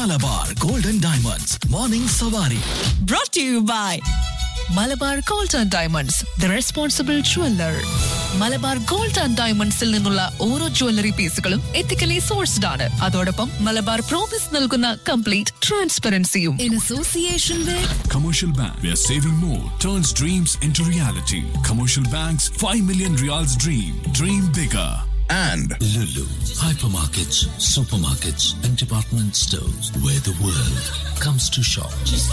Malabar golden diamonds morning Savari brought to you by Malabar gold and diamonds the responsible jeweller Malabar gold and ഡയമണ്ട്സിൽ നിന്നുള്ള ഓരോ jewellery പീസുകളും ethically sourced ആണ് അതോടൊപ്പം മലബാർ പ്രോമിസ് നൽകുന്ന കംപ്ലീറ്റ് ട്രാൻസ്പെറൻസിയും in association with Commercial Bank, where saving more turns dreams into reality. Commercial Bank's 5 million reals dream. Dream bigger. and Lulu, hypermarkets, supermarkets, and department stores where the world comes to shop.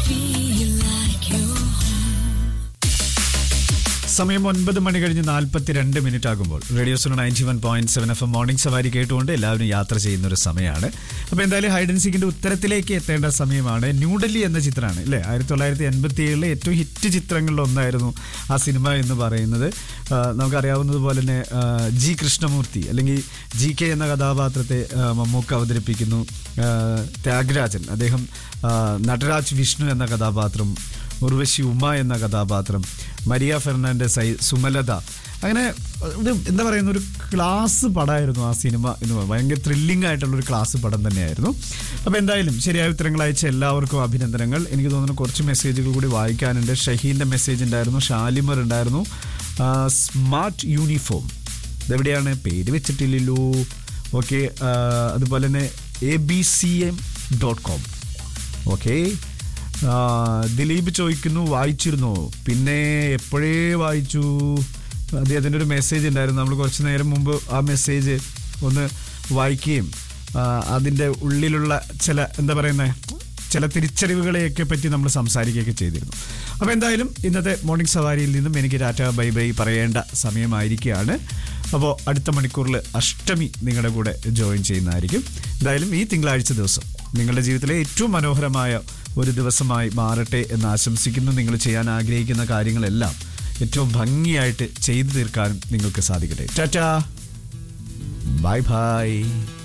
സമയം ഒൻപത് മണി കഴിഞ്ഞ് നാൽപ്പത്തിരണ്ട് minute ആകുമ്പോൾ radio Suno ninety one point seven F M morning സവാരി കേട്ടുകൊണ്ട് എല്ലാവരും യാത്ര ചെയ്യുന്ന ഒരു സമയമാണ് അപ്പോൾ എന്തായാലും ഹൈഡൻസിക്കിന്റെ ഉത്തരത്തിലേക്ക് എത്തേണ്ട സമയമാണ് ന്യൂഡൽഹി എന്ന ചിത്രമാണ് അല്ലേ ആയിരത്തി തൊള്ളായിരത്തി എൺപത്തി ഏഴിലെ ഏറ്റവും ഹിറ്റ് ചിത്രങ്ങളിൽ ഒന്നായിരുന്നു ആ സിനിമ എന്ന് പറയുന്നത് ആ, നമുക്കറിയാവുന്നതുപോലെ തന്നെ ആ, ജി കൃഷ്ണമൂർത്തി അല്ലെങ്കിൽ ജി കെ എന്ന കഥാപാത്രത്തെ ആ, മമ്മൂക്ക അവതരിപ്പിക്കുന്നു ആ, ത്യാഗരാജൻ അദ്ദേഹം ആ, നടരാജ് വിഷ്ണു എന്ന കഥാപാത്രം ഉർവശി ഉമ എന്ന കഥാപാത്രം മരിയ ഫെർണാണ്ടസ് ഐ സുമലത അങ്ങനെ ഒരു എന്താ പറയുന്ന ഒരു ക്ലാസ് പടമായിരുന്നു ആ സിനിമ എന്ന് പറയുന്നത് ഭയങ്കര ത്രില്ലിംഗ് ആയിട്ടുള്ള ഒരു ക്ലാസ് പടം തന്നെയായിരുന്നു അപ്പോൾ എന്തായാലും ശരിയായ ഉത്തരങ്ങൾ അയച്ച എല്ലാവർക്കും അഭിനന്ദനങ്ങൾ എനിക്ക് തോന്നുന്നു കുറച്ച് മെസ്സേജുകൾ കൂടി വായിക്കാനുണ്ട് ഷഹീൻ്റെ മെസ്സേജ് ഉണ്ടായിരുന്നു ഷാലിമർ ഉണ്ടായിരുന്നു ആ, സ്മാർട്ട് യൂണിഫോം ഇതെവിടെയാണ് പേര് വെച്ചിട്ടില്ലല്ലോ ഓക്കെ അതുപോലെ തന്നെ A B C M dot com okay ആ, ദിലീപ് ചോദിക്കുന്നു വായിച്ചിരുന്നോ പിന്നെ എപ്പോഴേ വായിച്ചു അദ്ദേഹത്തിൻ്റെ ഒരു മെസ്സേജ് ഉണ്ടായിരുന്നു നമ്മൾ കുറച്ച് നേരം മുമ്പ് ആ മെസ്സേജ് ഒന്ന് വായിക്കുകയും ആ, അതിൻ്റെ ഉള്ളിലുള്ള ചില എന്താ പറയുന്നത് ചില തിരിച്ചറിവുകളെയൊക്കെ പറ്റി നമ്മൾ സംസാരിക്കുകയൊക്കെ ചെയ്തിരുന്നു അപ്പോൾ എന്തായാലും ഇന്നത്തെ മോർണിംഗ് സവാരിയിൽ നിന്നും എനിക്ക് ടാറ്റ ബൈ ബൈ പറയേണ്ട സമയമായിരിക്കുകയാണ് അപ്പോൾ അടുത്ത മണിക്കൂറിൽ അഷ്ടമി നിങ്ങളുടെ കൂടെ ജോയിൻ ചെയ്യുന്നതായിരിക്കും എന്തായാലും ഈ തിങ്കളാഴ്ച ദിവസം നിങ്ങളുടെ ജീവിതത്തിലെ ഏറ്റവും മനോഹരമായ ഒരു ദിവസമായി മാറട്ടെ എന്ന് ആശംസിക്കുന്നു നിങ്ങൾ ചെയ്യാൻ ആഗ്രഹിക്കുന്ന കാര്യങ്ങളെല്ലാം ഏറ്റവും ഭംഗിയായിട്ട് ചെയ്തു തീർക്കാനും നിങ്ങൾക്ക് സാധിക്കട്ടെ ടാറ്റാ ബൈ ബൈ